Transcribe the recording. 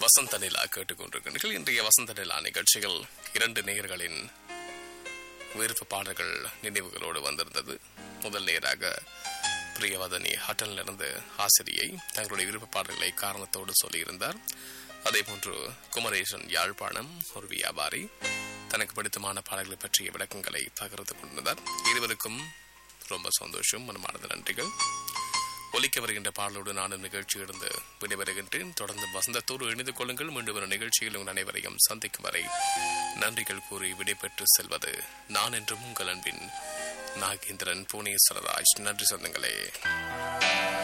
வசந்த நிலா கேட்டுக்கொண்டிருக்கிறீர்கள் இன்றைய வசந்த நிலா நிகழ்ச்சியில் இரண்டு நேயர்களின் விருப்ப பாடல்கள் நினைவுகளோடு வந்திருந்தது முதல் நேராக பிரியவதனி ஹட்டலிலிருந்து ஆசிரியை தங்களுடைய விருப்ப பாடல்களை காரணத்தோடு சொல்லியிருந்தார் அதே போன்று குமரேசன் யாழ்ப்பாணம் ஒரு வியாபாரி தனக்கு பிடித்தமான பாடல்களை பற்றிய விளக்கங்களை பகிர்ந்து கொண்டிருந்தார் இருவருக்கும் ரொம்ப சந்தோஷம் மனமார்ந்த நன்றிகள் ஒலிக்க வருகின்ற பாடலோடு நானும் நிகழ்ச்சியிலிருந்து விடைபெறுகின்றேன் தொடர்ந்து வசந்தத்தோடு இணைந்து கொள்ளுங்கள் மீண்டும் ஒரு நிகழ்ச்சியில் உங்கள் அனைவரையும் சந்திக்கும் வரை நன்றிகள் கூறி விடைபெற்று செல்வது நான் என்றும் உங்கள் அன்பின் நாகேந்திரன் புவனேஸ்வரராஜ் நன்றி சொந்தங்களே